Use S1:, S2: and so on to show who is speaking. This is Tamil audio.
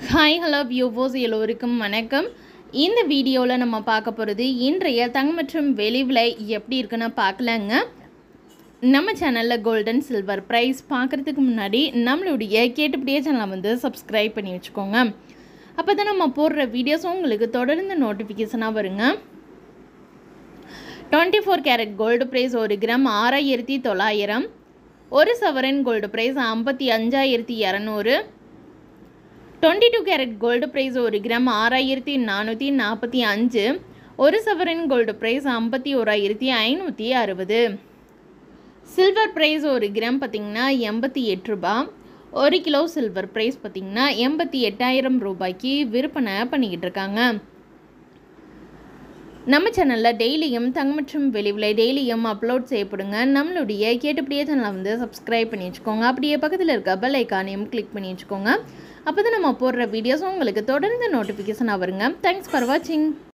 S1: ஹாய் ஹலோ வியூவோஸ் எல்லோருக்கும் வணக்கம் இந்த வீடியோவில் நம்ம பார்க்க போகிறது இன்றைய தங்கம் மற்றும் வெளி விலை எப்படி இருக்குன்னு பார்க்கலாங்க நம்ம சேனலில் கோல்டன் சில்வர் ப்ரைஸ் பார்க்குறதுக்கு முன்னாடி நம்மளுடைய கேட்டுப்படியே சேனலை வந்து சப்ஸ்கிரைப் பண்ணி வச்சுக்கோங்க அப்போ தான் நம்ம போடுற வீடியோஸ் உங்களுக்கு தொடர்ந்து நோட்டிஃபிகேஷனாக வருங்க twenty four carat gold price ஒரு கிராம் ஆறாயிரத்தி தொள்ளாயிரம் ஒரு சவரன் கோல்டு ப்ரைஸ் ஐம்பத்தி அஞ்சாயிரத்தி இரநூறு twenty two carat gold price ஒரு கிராம் ஆறாயிரத்தி நானூற்றி நாற்பத்தி அஞ்சு ஒரு சவரன் கோல்டு ப்ரைஸ் ஐம்பத்தி ஓராயிரத்தி ஐநூற்றி அறுபது சில்வர் ப்ரைஸ் ஒரு கிராம் பார்த்திங்கன்னா எண்பத்தி எட்டு ரூபா ஒரு கிலோ சில்வர் ப்ரைஸ் பார்த்திங்கன்னா எண்பத்தி எட்டாயிரம் ரூபாய்க்கு விற்பனை பண்ணிக்கிட்டு இருக்காங்க நம்ம சேனலில் டெய்லியும் தங்க மற்றும் வெளிவிலை டெய்லியும் அப்லோட் செய்யப்படுங்க நம்மளுடைய கேட்டுப்படியே சேனலை வந்து சப்ஸ்கிரைப் பண்ணி வச்சுக்கோங்க அப்படியே பக்கத்தில் இருக்க பெல் ஐக்கானையும் கிளிக் பண்ணி வச்சுக்கோங்க அப்போ தான் நம்ம போடுற வீடியோஸ் உங்களுக்கு தொடர்ந்து நோட்டிஃபிகேஷன் வருங்க தேங்க்ஸ் ஃபார் வாட்சிங்